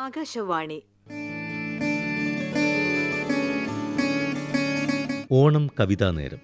ആകാശവാണി ഓണം കവിതാ നേരം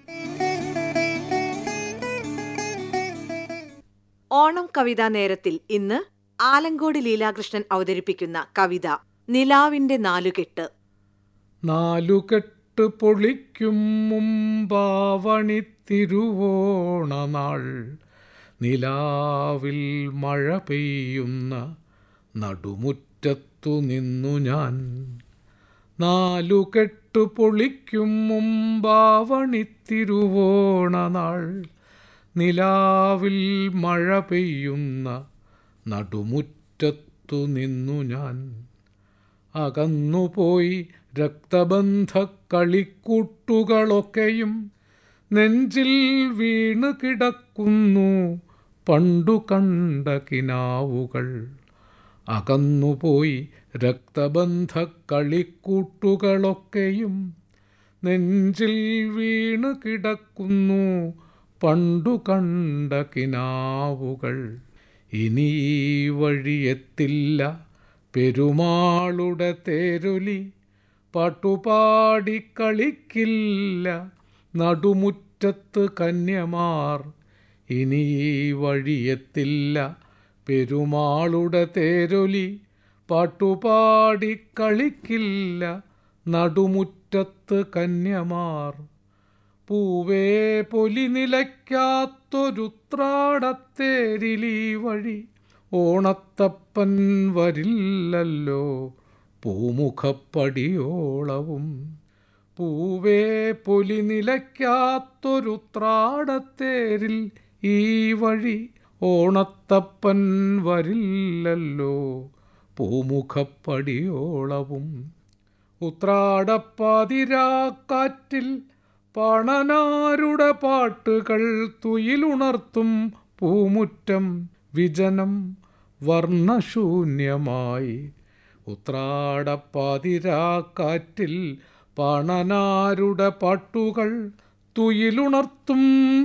ഓണം കവിതാ നേരത്തിൽ ഇന്ന് ആലങ്കോട് ലീലാകൃഷ്ണൻ അവതരിപ്പിക്കുന്ന കവിത നിലാവിന്റെ നാലുകെട്ട് നാലുകെട്ട് പൊളിക്കും മുമ്പാവണി തിരുവോണനാൾ നിലാവിൽ മഴ പെയ്യുന്ന നടുമുറ്റത്തു നിന്നു ഞാൻ നാലുകെട്ട് പൊളിക്കും മുമ്പാവണി തിരുവോണനാൾ നിലാവിൽ മഴ പെയ്യുന്ന നടുമുറ്റത്തു നിന്നു ഞാൻ അകന്നുപോയി രക്തബന്ധ കളിക്കൂട്ടുകളൊക്കെയും നെഞ്ചിൽ വീണ് കിടക്കുന്നു പണ്ടു കണ്ട കിനാവുകൾ അകന്നുപോയി രക്തബന്ധ കളിക്കൂട്ടുകളൊക്കെയും നെഞ്ചിൽ വീണ് കിടക്കുന്നു പണ്ടു കണ്ട കിനാവുകൾ ഇനി ഈ വഴിയെത്തില്ല പെരുമാളുടെ തേരൊലി പാട്ടുപാടി കളിക്കില്ല നടുമുറ്റത്ത് കന്യമാർ ഇനി ഈ വഴിയെത്തില്ല പെരുമാളുടെ തേരൊലി പാട്ടുപാടി കളിക്കില്ല നടുമുറ്റത്ത് കന്യമാർ പൂവേ പൊലി നിലയ്ക്കാത്തൊരുത്രാടത്തേരിലീ വഴി ഓണത്തപ്പൻ വരില്ലല്ലോ പൂമുഖപ്പടിയോളവും പൂവേ പൊലി നിലയ്ക്കാത്തൊരുത്രാടത്തേരിൽ ഈ വഴി ഓണത്തപ്പൻ വരില്ലല്ലോ പൂമുഖപ്പടിയോളവും ഉത്രാടപ്പാതിരാക്കാറ്റിൽ പണനാരുടെ പാട്ടുകൾ തുയിലുണർത്തും പൂമുറ്റം വിജനം വർണ്ണശൂന്യമായി ഉത്രാടപ്പാതിരാക്കാറ്റിൽ പണനാരുടെ പാട്ടുകൾ തുയിലുണർത്തും